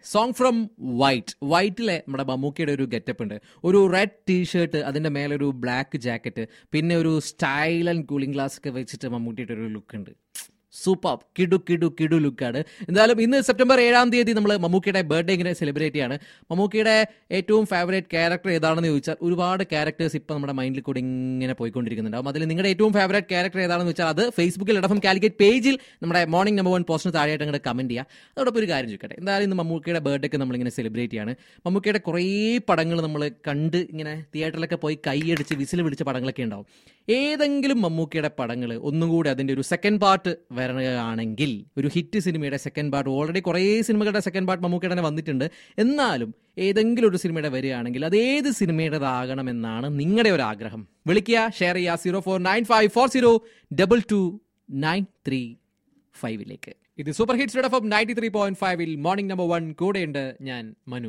song from white വൈറ്റിലെ നമ്മുടെ മമ്മൂക്കയുടെ ഒരു ഗെറ്റപ്പ് ഉണ്ട് ഒരു റെഡ് ടീഷർട്ട് അതിന്റെ മേലെ ഒരു ബ്ലാക്ക് ജാക്കറ്റ് പിന്നെ ഒരു സ്റ്റൈൽ ആൻഡ് കൂളിംഗ് ഗ്ലാസ് ഒക്കെ വെച്ചിട്ട് മമ്മൂട്ടിയുടെ ഒരു ലുക്ക് ഉണ്ട് സൂപ്പർ കിടു കിടു കിടു ലുക്കാണ് എന്തായാലും ഇന്ന് സെപ്റ്റംബർ ഏഴാം തീയതി നമ്മൾ മമ്മൂക്കിയുടെ ബർത്ത്ഡേ ഇങ്ങനെ സെലിബ്രേറ്റ് ചെയ്യാണ് മമ്മൂക്കിയുടെ ഏറ്റവും ഫേവറേറ്റ് ക്യാരക്ടർ ഏതാണെന്ന് ചോദിച്ചാൽ ഒരുപാട് ക്യാരക്ടേഴ്സ് ഇപ്പം നമ്മുടെ മൈൻഡിൽ കൂടി ഇങ്ങനെ പോയിക്കൊണ്ടിരിക്കുന്നുണ്ടാവും അതിൽ നിങ്ങളുടെ ഏറ്റവും ഫേവറേറ്റ് ക്യാരക്ടർ ഏതാണെന്ന് വെച്ചാൽ അത് ഫേസ്ബുക്കിൽ ഇടഫം കാലിക്കറ്റ് പേജിൽ നമ്മുടെ മോർണിംഗ് നമ്പർ വൺ പോസ്റ്റിന് താഴെയായിട്ട് അങ്ങോട്ട് കമന്റ് ചെയ്യുക അതോടൊപ്പം ഒരു കാര്യം ചോദിക്കട്ടെ എന്തായാലും ഇന്ന് മമ്മൂക്കിയുടെ ബർത്ത്ഡേക്ക് നമ്മളിങ്ങനെ സെലിബ്രേറ്റ് ചെയ്യാണ് മമ്മൂക്കിയുടെ കുറേ പടങ്ങൾ നമ്മൾ കണ്ട് ഇങ്ങനെ തിയേറ്ററിലൊക്കെ പോയി കൈയടിച്ച് വിസിൽ പിടിച്ച പടങ്ങളൊക്കെ ഉണ്ടാവും ഏതെങ്കിലും മമ്മൂക്കിയുടെ പടങ്ങൾ ഒന്നും കൂടി അതിന്റെ ഒരു സെക്കൻഡ് പാർട്ട് വരണയാണെങ്കിൽ ഒരു ഹിറ്റ് സിനിമയുടെ സെക്കൻഡ് പാർട്ട് ഓൾറെഡി കുറേ സിനിമകളുടെ സെക്കൻഡ് പാർട്ട് മമ്മൂക്കിയുടെ തന്നെ വന്നിട്ടുണ്ട് എന്നാലും ഏതെങ്കിലും ഒരു സിനിമയുടെ വരികയാണെങ്കിൽ അത് ഏത് സിനിമയുടേതാകണമെന്നാണ് നിങ്ങളുടെ ഒരു ആഗ്രഹം വിളിക്കുക ഷെയർ ചെയ്യുക zero four nine five four zero double two nine three ഫൈവിലേക്ക് ഇത് super hits ninety three point ഫൈവിൽ മോർണിംഗ് നമ്പർ വൺ കൂടെയുണ്ട് ഞാൻ മനു